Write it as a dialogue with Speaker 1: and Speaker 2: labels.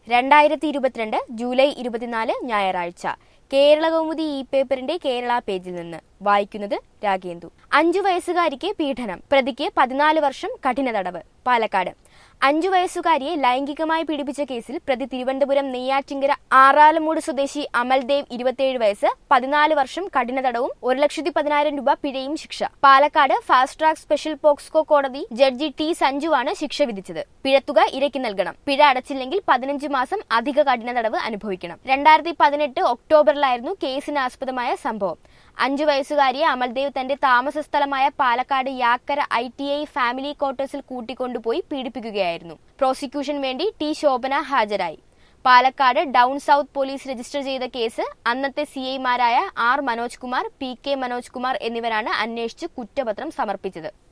Speaker 1: രണ്ടായിരത്തി ഇരുപത്തിരണ്ട് ജൂലൈ ഇരുപത്തിനാല് ഞായറാഴ്ച കേരള കൗമുദി ഇ പേപ്പറിന്റെ കേരള പേജിൽ നിന്ന് വായിക്കുന്നത് രാഗേന്ദു അഞ്ചു വയസ്സുകാരിക്ക് പീഡനം പ്രതിക്ക് പതിനാല് വർഷം കഠിന തടവ് പാലക്കാട് അഞ്ചു വയസ്സുകാരിയെ ലൈംഗികമായി പീഡിപ്പിച്ച കേസിൽ പ്രതി തിരുവനന്തപുരം നെയ്യാറ്റിങ്കര ആറാലമൂട് സ്വദേശി അമൽദേവ് ഇരുപത്തിയേഴ് വയസ്സ് പതിനാല് വർഷം കഠിന തടവും ഒരു ലക്ഷത്തി പതിനായിരം രൂപ പിഴയും ശിക്ഷ Palakkad fast track special POCSO കോടതി ജഡ്ജി ടി സഞ്ജുവാണ് ശിക്ഷ വിധിച്ചത് പിഴത്തുക ഇരയ്ക്ക് നൽകണം പിഴ അടച്ചില്ലെങ്കിൽ പതിനഞ്ച് മാസം അധിക കഠിന തടവ് അനുഭവിക്കണം രണ്ടായിരത്തി പതിനെട്ട് ഒക്ടോബറിലായിരുന്നു കേസിന് ആസ്പദമായ സംഭവം അഞ്ചു വയസ്സുകാരിയെ അമൽദേവ് തന്റെ താമസ സ്ഥലമായ Palakkad Yakkara I T I family ക്വാർട്ടേഴ്സിൽ കൂട്ടിക്കൊണ്ടുപോയി പീഡിപ്പിക്കുകയായിരുന്നു പ്രോസിക്യൂഷൻ വേണ്ടി ടി ശോഭന ഹാജരായി Palakkad town south police register ചെയ്ത കേസ് അന്നത്തെ സി ഐമാരായ R Manoj Kumar P K Manoj Kumar എന്നിവരാണ് അന്വേഷിച്ച് കുറ്റപത്രം സമർപ്പിച്ചത്